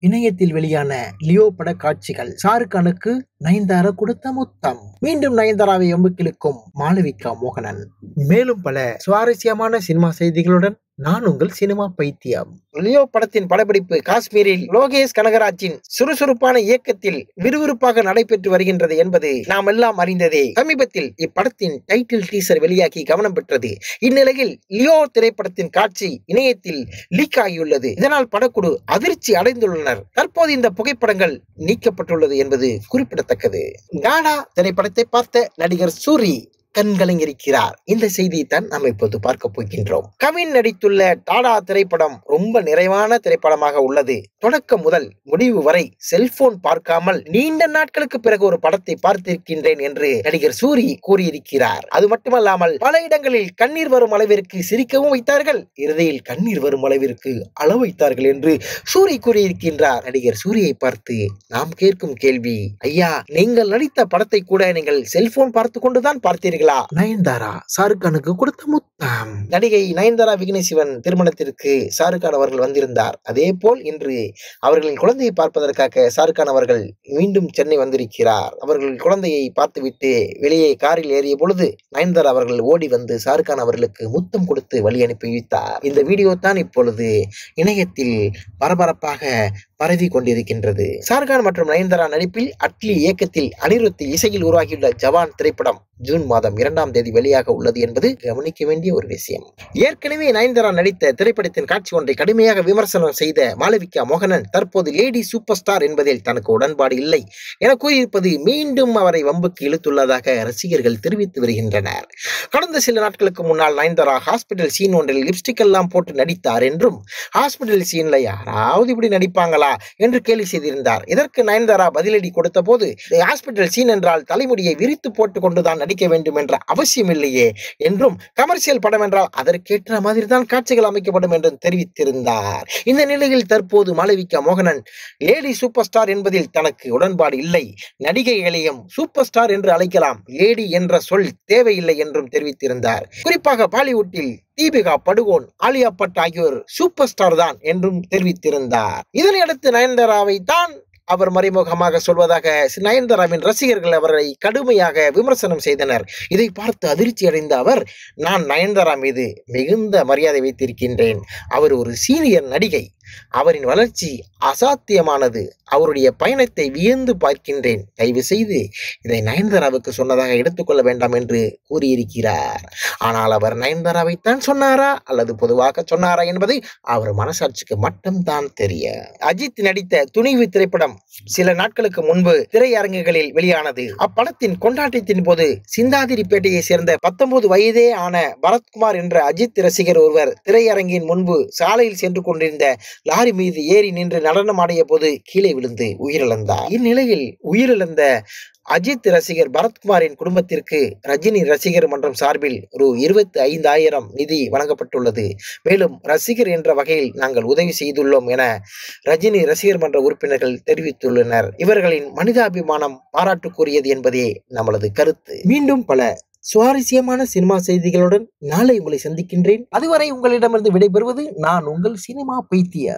இணையத்தில் வெளியான லியோ பட காட்சிகள் ஷாருக்கானுக்கு நயன்தாரா கொடுத்த முத்தம் மீண்டும் நயன்தாராவை எம்புக்கிழுக்கும் மாளவிகா மோகனன் மேலும் பல சுவாரஸ்யமான சினிமா செய்திகளுடன் நான் உங்கள் சினிமா பைத்தியம் லியோ படத்தின் படப்பிடிப்பு காஷ்மீரில் லோகேஷ் கனகராஜின் சுறுசுறுப்பான இயக்கத்தில் விறுவிறுப்பாக நடைபெற்று வருகின்றது என்பது நாம் எல்லாம் அறிந்ததே சமீபத்தில் இப்படத்தின் டைட்டில் டீசர் வெளியாகி கவனம் பெற்றது இந்நிலையில் லியோ திரைப்படத்தின் காட்சி இணையத்தில் லீக் ஆகியுள்ளது இதனால் படக்குழு அதிர்ச்சி அடைந்துள்ளனர் தற்போது இந்த புகைப்படங்கள் நீக்கப்பட்டுள்ளது என்பது குறிப்பிடத்தக்கது டாடா திரைப்படத்தை பார்த்த நடிகர் சூரி கண்கலங்கிருக்கிறார் இந்த செய்தியை தான் நாம் இப்போது பார்க்க போகின்றோம் கவின் நடித்துள்ள டாடா திரைப்படம் ரொம்ப நிறைவான திரைப்படமாக உள்ளது தொடக்கம் முதல் முடிவு வரை செல்போன் பார்க்காமல் நீண்ட நாட்களுக்கு பிறகு ஒரு படத்தை பார்த்திருக்கின்றேன் என்று நடிகர் சூரி கூறியிருக்கிறார் அது மட்டுமல்லாமல் பல இடங்களில் கண்ணீர் வரும் அளவிற்கு சிரிக்கவும் வைத்தார்கள் இறுதியில் கண்ணீர் வரும் அளவிற்கு அள வைத்தார்கள் என்று சூரி கூறியிருக்கின்றார் நடிகர் சூரியை பார்த்து நாம் கேட்கும் கேள்வி ஐயா நீங்கள் நடித்த படத்தை கூட நீங்கள் செல்போன் பார்த்து கொண்டுதான் பார்த்தீர்களா நயன்தாரா ஷாருக்கானுக்கு கொடுத்த முத்தம் நடிகை நயன்தாரா விக்னேசிவன் திருமணத்திற்கு ஷாருக்கான் அவர்கள் வந்திருந்தார் அதே போல் இன்று அவர்களின் குழந்தையை பார்ப்பதற்காக ஷாருக்கான் அவர்கள் மீண்டும் சென்னை வந்திருக்கிறார் அவர்கள் குழந்தையை பார்த்துவிட்டு வெளியே காரில் ஏறிய பொழுது நயன்தாரா அவர்கள் ஓடி வந்து ஷாருக்கான் அவர்களுக்கு முத்தம் கொடுத்து வழி அனுப்பி வைத்தார் இந்த வீடியோ தான் இப்பொழுது இணையத்தில் பரபரப்பாக பரவி கொண்டிருக்கின்றது ஷாருக்கான் மற்றும் நயன்தாரா நடிப்பில் அட்லி இயக்கத்தில் அனிருத் இசையில் உருவாகியுள்ள ஜவான் திரைப்படம் ஜூன் மாதம் இரண்டாம் தேதி வெளியாக உள்ளது என்பது கவனிக்க வேண்டிய ஒரு விஷயம் ஏற்கனவே நயன்தாரா நடித்த திரைப்படத்தின் காட்சி ஒன்றை கடுமையாக விமர்சனம் செய்த மாளவிகா மோகனன் தற்போது லேடி சூப்பர் ஸ்டார் என்பதில் தனக்கு உடன்பாடு இல்லை என கூறியிருப்பது மீண்டும் அவரை வம்புக்கு இழுத்துள்ளதாக ரசிகர்கள் தெரிவித்து வருகின்றனர் கடந்த சில நாட்களுக்கு முன்னால் நயன்தாரா ஹாஸ்பிட்டல் சீன் ஒன்றில் லிப்ஸ்டிக் எல்லாம் போட்டு நடித்தார் என்றும் ஹாஸ்பிட்டல் சீன்ல யாராவது இப்படி நடிப்பாங்களா என்று கேலி செய்திருந்தார் இதற்கு நயன்தாரா பதிலடி கொடுத்த போது ஹாஸ்பிட்டல் சீன் என்றால் தலைமுடியை விரித்து போட்டுக் கொண்டுதான் நடிக்க வேண்டும் என்ற அவசியம் இல்லையே என்றும் கமர்ஷியல் படம் என்றால் அதற்கேற்ற மாதிரி தான் காட்சிகள் அமைக்கப்படும் என்றும் தெரிவித்திருந்தார் இந்த நிலையில் தற்போது மாளவிகா மோகனன் லேடி சூப்பர் ஸ்டார் என்பதில் தனக்கு உடன்பாடு இல்லை நடிகைகளையும் சூப்பர் ஸ்டார் என்று அழைக்கலாம் லேடி என்ற சொல் தேவையில்லை என்றும் தெரிவித்திருந்தார் குறிப்பாக பாலிவுட்டில் தீபிகா படுகோன் ஆலியா பட் ஆகியோர் சூப்பர் ஸ்டார் தான் என்றும் தெரிவித்திருந்தார் இதனையடுத்து நயன்தாராவை தான் அவர் மறைமுகமாக சொல்வதாக நயன்தாராவின் ரசிகர்கள் அவரை கடுமையாக விமர்சனம் செய்தனர் இதை பார்த்து அதிர்ச்சி அடைந்த அவர் நான் நயன்தாரா மீது மிகுந்த மரியாதை வைத்திருக்கின்றேன் அவர் ஒரு சீனியர் நடிகை அவரின் வளர்ச்சி அசாத்தியமானது அவருடைய பயணத்தை வியந்து பார்க்கின்றேன் தயவு செய்து இதை நயன்தாராவுக்கு சொன்னதாக எடுத்துக்கொள்ள வேண்டாம் என்று கூறியிருக்கிறார் ஆனால் அவர் நயன்தாராவைத்தான் சொன்னாரா அல்லது பொதுவாக சொன்னாரா என்பதை அவர் மனசாட்சிக்கு மட்டும்தான் தெரிய அஜித் நடித்த துணிவு திரைப்படம் சில நாட்களுக்கு முன்பு திரையரங்குகளில் வெளியானது அப்படத்தின் கொண்டாட்டத்தின் போது சிந்தாதிரிப்பேட்டையை சேர்ந்த பத்தொன்பது வயதே ஆன பரத்குமார் என்ற அஜித் ரசிகர் ஒருவர் திரையரங்கின் முன்பு சாலையில் சென்று கொண்டிருந்த லாரி மீது ஏறி நின்று நடனம் ஆடிய போது கீழே விழுந்து உயிரிழந்தார் இந்நிலையில் உயிரிழந்த அஜித் ரசிகர் பரத்குமாரின் குடும்பத்திற்கு ரஜினி ரசிகர் மன்றம் சார்பில் ரூ இருபத்தி ஐந்தாயிரம் நிதி வழங்கப்பட்டுள்ளது மேலும் ரசிகர் என்ற வகையில் நாங்கள் உதவி செய்துள்ளோம் என ரஜினி ரசிகர் மன்ற உறுப்பினர்கள் தெரிவித்துள்ளனர் இவர்களின் மனிதாபிமானம் பாராட்டுக்குரியது என்பதே நம்மளது கருத்து மீண்டும் பல சுவாரஸ்யமான சினிமா செய்திகளுடன் நாளை உங்களை சந்திக்கின்றேன் அதுவரை உங்களிடமிருந்து விடைபெறுவது நான் உங்கள் சினிமா பைத்திய